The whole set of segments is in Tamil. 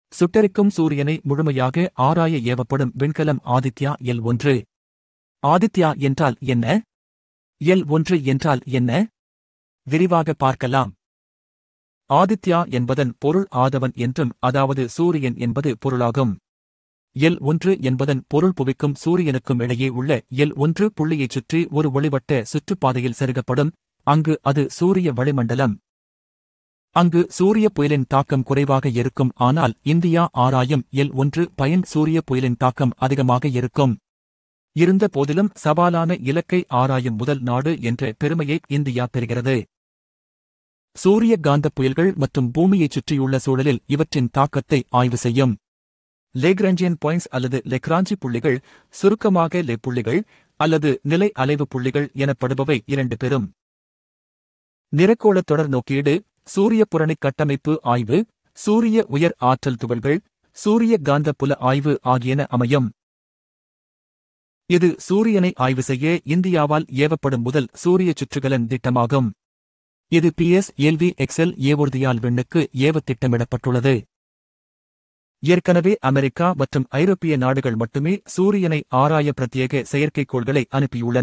சுட்டெரிக்கும் சூரியனை முழுமையாக ஆராய ஏவப்படும் விண்கலம் ஆதித்யா எல் ஒன்று ஆதித்யா என்றால் என்ன எல் ஒன்று என்றால் என்ன விரிவாக பார்க்கலாம் ஆதித்யா என்பதன் பொருள் ஆதவன் என்றும் அதாவது சூரியன் என்பது பொருளாகும் எல் ஒன்று என்பதன் பொருள் புவிக்கும் சூரியனுக்கும் இடையே உள்ள எல் ஒன்று புள்ளியைச் சுற்றி ஒரு ஒளிவட்ட சுற்றுப்பாதையில் செருகப்படும் அங்கு அது சூரிய வளிமண்டலம் அங்கு சூரிய புயலின் தாக்கம் குறைவாக இருக்கும் ஆனால் இந்தியா ஆராயும் எல் ஒன்று பயன் சூரிய புயலின் தாக்கம் அதிகமாக இருக்கும் இருந்த போதிலும் சவாலான இலக்கை ஆராயும் முதல் நாடு என்ற பெருமையை இந்தியா பெறுகிறது சூரிய காந்தப் புயல்கள் மற்றும் பூமியைச் சுற்றியுள்ள சூழலில் இவற்றின் தாக்கத்தை ஆய்வு செய்யும் லேக்ராஞ்சியன் பாயிண்ட்ஸ் அல்லது லெக்ராஞ்சி புள்ளிகள் சுருக்கமாக லெ புள்ளிகள் அல்லது நிலை அலைவு புள்ளிகள் எனப்படுபவை இரண்டு பெறும் நிறக்கோள தொடர் நோக்கீடு சூரிய புரணி கட்டமைப்பு ஆய்வு சூரிய உயர் ஆற்றல் துகள்கள் சூரிய காந்த புல ஆய்வு ஆகியன அமையும் இது சூரியனை ஆய்வு செய்ய இந்தியாவால் ஏவப்படும் முதல் சூரிய சுற்றுகலன் திட்டமாகும் இது பி எஸ் எல்வி எக்ஸல் ஏவூர்தியால் விண்ணுக்கு ஏவ திட்டமிடப்பட்டுள்ளது ஏற்கனவே அமெரிக்கா மற்றும் ஐரோப்பிய நாடுகள் மட்டுமே சூரியனை ஆராய பிரத்யேக செயற்கைக்கோள்களை அனுப்பியுள்ளன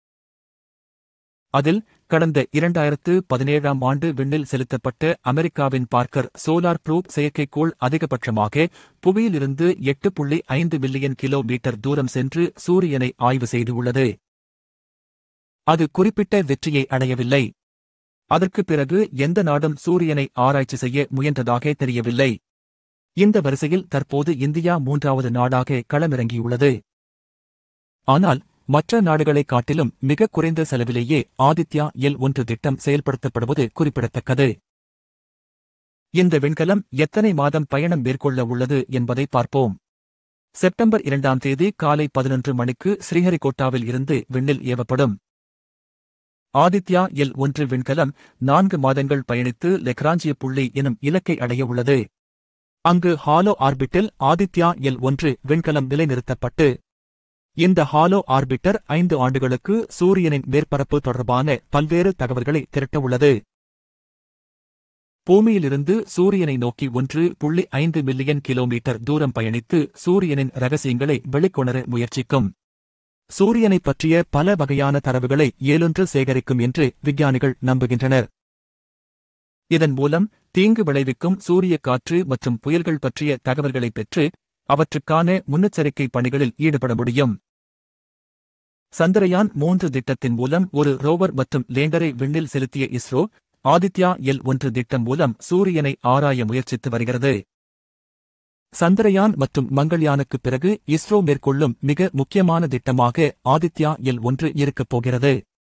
அதில் கடந்த இரண்டாயிரத்து பதினேழாம் ஆண்டு விண்ணில் செலுத்தப்பட்ட அமெரிக்காவின் பார்க்கர் சோலார் ப்ரூப் செயற்கைக்கோள் அதிகபட்சமாக புவியிலிருந்து எட்டு புள்ளி ஐந்து மில்லியன் கிலோமீட்டர் தூரம் சென்று சூரியனை ஆய்வு செய்துள்ளது அது குறிப்பிட்ட வெற்றியை அடையவில்லை அதற்குப் பிறகு எந்த நாடும் சூரியனை ஆராய்ச்சி செய்ய முயன்றதாக தெரியவில்லை இந்த வரிசையில் தற்போது இந்தியா மூன்றாவது நாடாக களமிறங்கியுள்ளது ஆனால் மற்ற நாடுகளைக் காட்டிலும் மிக குறைந்த செலவிலேயே ஆதித்யா எல் ஒன்று திட்டம் செயல்படுத்தப்படுவது குறிப்பிடத்தக்கது இந்த விண்கலம் எத்தனை மாதம் பயணம் மேற்கொள்ள உள்ளது என்பதை பார்ப்போம் செப்டம்பர் இரண்டாம் தேதி காலை பதினொன்று மணிக்கு ஸ்ரீஹரிகோட்டாவில் இருந்து விண்ணில் ஏவப்படும் ஆதித்யா எல் ஒன்று விண்கலம் நான்கு மாதங்கள் பயணித்து லெக்ராஞ்சிய புள்ளி எனும் இலக்கை அடைய உள்ளது அங்கு ஹாலோ ஆர்பிட்டில் ஆதித்யா எல் ஒன்று விண்கலம் நிலைநிறுத்தப்பட்டு இந்த ஹாலோ ஆர்பிட்டர் ஐந்து ஆண்டுகளுக்கு சூரியனின் மேற்பரப்பு தொடர்பான பல்வேறு தகவல்களை திரட்ட உள்ளது பூமியிலிருந்து சூரியனை நோக்கி ஒன்று புள்ளி ஐந்து மில்லியன் கிலோமீட்டர் தூரம் பயணித்து சூரியனின் ரகசியங்களை வெளிக்கொணர முயற்சிக்கும் சூரியனைப் பற்றிய பல வகையான தரவுகளை ஏலொன்று சேகரிக்கும் என்று விஞ்ஞானிகள் நம்புகின்றனர் இதன் மூலம் தீங்கு விளைவிக்கும் சூரிய காற்று மற்றும் புயல்கள் பற்றிய தகவல்களைப் பெற்று அவற்றுக்கான முன்னெச்சரிக்கை பணிகளில் ஈடுபட முடியும் சந்திரயான் மூன்று திட்டத்தின் மூலம் ஒரு ரோவர் மற்றும் லேண்டரை விண்ணில் செலுத்திய இஸ்ரோ ஆதித்யா எல் ஒன்று திட்டம் மூலம் சூரியனை ஆராய முயற்சித்து வருகிறது சந்திரயான் மற்றும் மங்கள்யானுக்குப் பிறகு இஸ்ரோ மேற்கொள்ளும் மிக முக்கியமான திட்டமாக ஆதித்யா எல் ஒன்று இருக்கப் போகிறது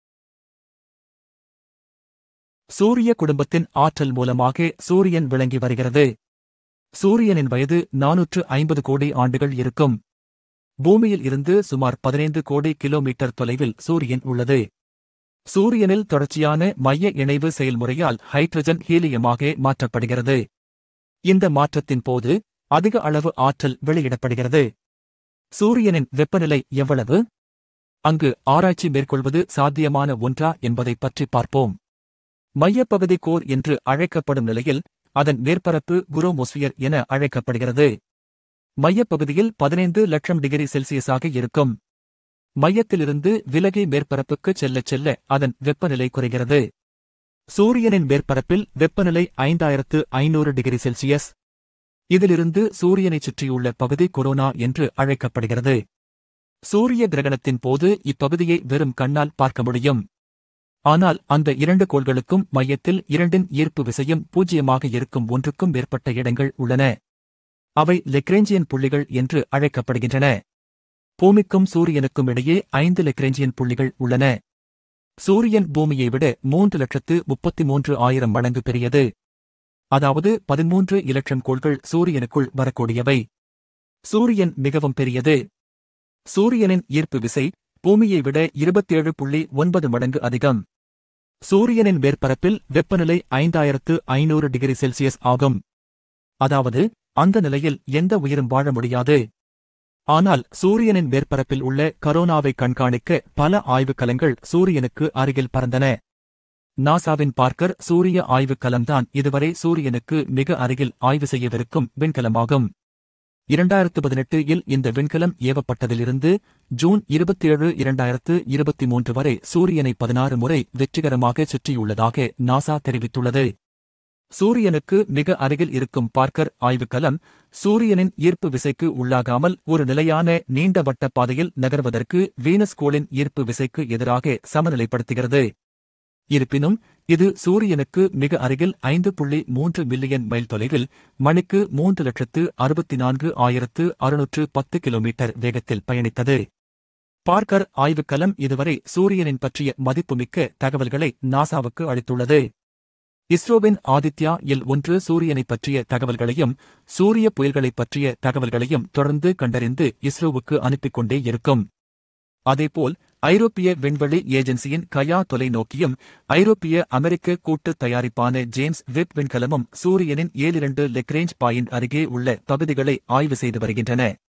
சூரிய குடும்பத்தின் ஆற்றல் மூலமாக சூரியன் விளங்கி வருகிறது சூரியனின் வயது நானூற்று ஐம்பது கோடி ஆண்டுகள் இருக்கும் பூமியில் இருந்து சுமார் பதினைந்து கோடி கிலோமீட்டர் தொலைவில் சூரியன் உள்ளது சூரியனில் தொடர்ச்சியான மைய இணைவு செயல்முறையால் ஹைட்ரஜன் ஹீலியமாக மாற்றப்படுகிறது இந்த மாற்றத்தின் போது அதிக அளவு ஆற்றல் வெளியிடப்படுகிறது சூரியனின் வெப்பநிலை எவ்வளவு அங்கு ஆராய்ச்சி மேற்கொள்வது சாத்தியமான ஒன்றா என்பதைப் பற்றி பார்ப்போம் மையப்பகுதி கோர் என்று அழைக்கப்படும் நிலையில் அதன் மேற்பரப்பு குரோமோஸ்பியர் என அழைக்கப்படுகிறது மையப்பகுதியில் பதினைந்து லட்சம் டிகிரி செல்சியஸாக இருக்கும் மையத்திலிருந்து விலகி மேற்பரப்புக்குச் செல்லச் செல்ல அதன் வெப்பநிலை குறைகிறது சூரியனின் மேற்பரப்பில் வெப்பநிலை ஐந்தாயிரத்து ஐநூறு டிகிரி செல்சியஸ் இதிலிருந்து சூரியனைச் சுற்றியுள்ள பகுதி கொரோனா என்று அழைக்கப்படுகிறது சூரிய கிரகணத்தின் போது இப்பகுதியை வெறும் கண்ணால் பார்க்க முடியும் ஆனால் அந்த இரண்டு கோள்களுக்கும் மையத்தில் இரண்டின் ஈர்ப்பு விசையும் பூஜ்ஜியமாக இருக்கும் ஒன்றுக்கும் மேற்பட்ட இடங்கள் உள்ளன அவை லெக்ரேஞ்சியன் புள்ளிகள் என்று அழைக்கப்படுகின்றன பூமிக்கும் சூரியனுக்கும் இடையே ஐந்து லெக்ரேஞ்சியன் புள்ளிகள் உள்ளன சூரியன் பூமியை விட மூன்று லட்சத்து முப்பத்தி மூன்று ஆயிரம் மடங்கு பெரியது அதாவது பதிமூன்று இலட்சம் கோள்கள் சூரியனுக்குள் வரக்கூடியவை சூரியன் மிகவும் பெரியது சூரியனின் ஈர்ப்பு விசை பூமியை விட இருபத்தேழு புள்ளி ஒன்பது மடங்கு அதிகம் சூரியனின் மேற்பரப்பில் வெப்பநிலை ஐந்தாயிரத்து ஐநூறு டிகிரி செல்சியஸ் ஆகும் அதாவது அந்த நிலையில் எந்த உயிரும் வாழ முடியாது ஆனால் சூரியனின் மேற்பரப்பில் உள்ள கரோனாவை கண்காணிக்க பல ஆய்வுக்கலங்கள் சூரியனுக்கு அருகில் பறந்தன நாசாவின் பார்க்கர் சூரிய ஆய்வுக் கலம்தான் இதுவரை சூரியனுக்கு மிக அருகில் ஆய்வு செய்யவிருக்கும் விண்கலமாகும் இரண்டாயிரத்து பதினெட்டு இல் இந்த விண்கலம் ஏவப்பட்டதிலிருந்து ஜூன் இருபத்தேழு இரண்டாயிரத்து இருபத்தி மூன்று வரை சூரியனை பதினாறு முறை வெற்றிகரமாக சுற்றியுள்ளதாக நாசா தெரிவித்துள்ளது சூரியனுக்கு மிக அருகில் இருக்கும் பார்க்கர் ஆய்வுக்கலம் சூரியனின் ஈர்ப்பு விசைக்கு உள்ளாகாமல் ஒரு நிலையான நீண்ட வட்ட பாதையில் நகர்வதற்கு வீனஸ் கோளின் ஈர்ப்பு விசைக்கு எதிராக சமநிலைப்படுத்துகிறது இருப்பினும் இது சூரியனுக்கு மிக அருகில் ஐந்து புள்ளி மூன்று மில்லியன் மைல் தொலைவில் மணிக்கு மூன்று லட்சத்து அறுபத்தி நான்கு ஆயிரத்து அறுநூற்று பத்து கிலோமீட்டர் வேகத்தில் பயணித்தது பார்க்கர் ஆய்வுக்கலம் இதுவரை சூரியனின் பற்றிய மதிப்புமிக்க தகவல்களை நாசாவுக்கு அளித்துள்ளது இஸ்ரோவின் ஆதித்யா எல் ஒன்று சூரியனைப் பற்றிய தகவல்களையும் சூரிய புயல்களைப் பற்றிய தகவல்களையும் தொடர்ந்து கண்டறிந்து இஸ்ரோவுக்கு அனுப்பிக் கொண்டே இருக்கும் அதேபோல் ஐரோப்பிய விண்வெளி ஏஜென்சியின் கயா தொலைநோக்கியும் ஐரோப்பிய அமெரிக்க கூட்டு தயாரிப்பான ஜேம்ஸ் வெப் விண்கலமும் சூரியனின் ஏழிரண்டு லெக்ரேஞ்ச் பாயிண்ட் அருகே உள்ள பகுதிகளை ஆய்வு செய்து வருகின்றன